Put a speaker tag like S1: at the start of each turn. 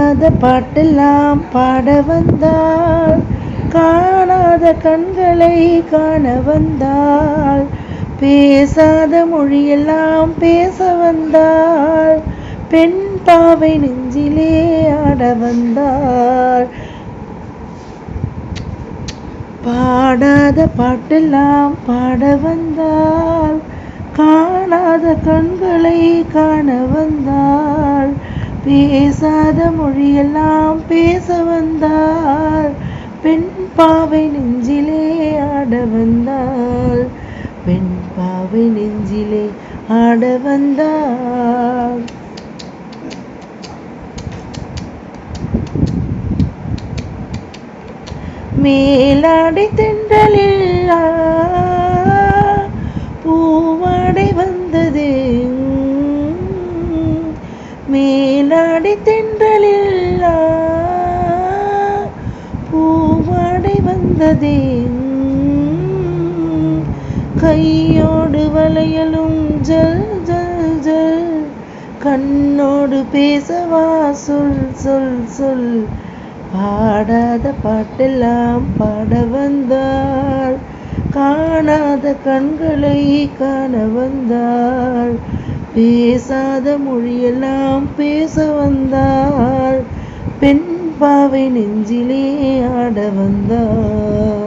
S1: பாடாத பாட்டெல்லாம் பாட வந்தாள் காணாத கண்களை காண வந்தாள் பேசாத மொழியெல்லாம் பேச வந்தாள் பெண் பாவை நெஞ்சிலே ஆட வந்தாள் பாடாத பாட்டெல்லாம் பாட வந்தாள் காணாத கண்களை காண வந்தாள் பேசாத மொழியெல்லாம் பேச வந்தாள் பெண் பாவை நெஞ்சிலே ஆட வந்தாள் பெண் பாவை நெஞ்சிலே ஆட வந்தாள் மேலாடை தென்றலில் ஆ, பூவாடை வந்தது உம். மேலாடை தென்றலில் ஆ, பூவாடை வந்ததே உம். கையோடு வளையலும் ஜல் ஜல் ஜல் கண்ணோடு பேசவா சொல் சொல் சொல் பாடாத பாட்டெல்லாம் பாட வந்தாள் காணாத கண்களை காண வந்தாள் பேசாத மொழியெல்லாம் பேச வந்தாள் பெண் பாவை நெஞ்சிலே ஆட வந்தாள்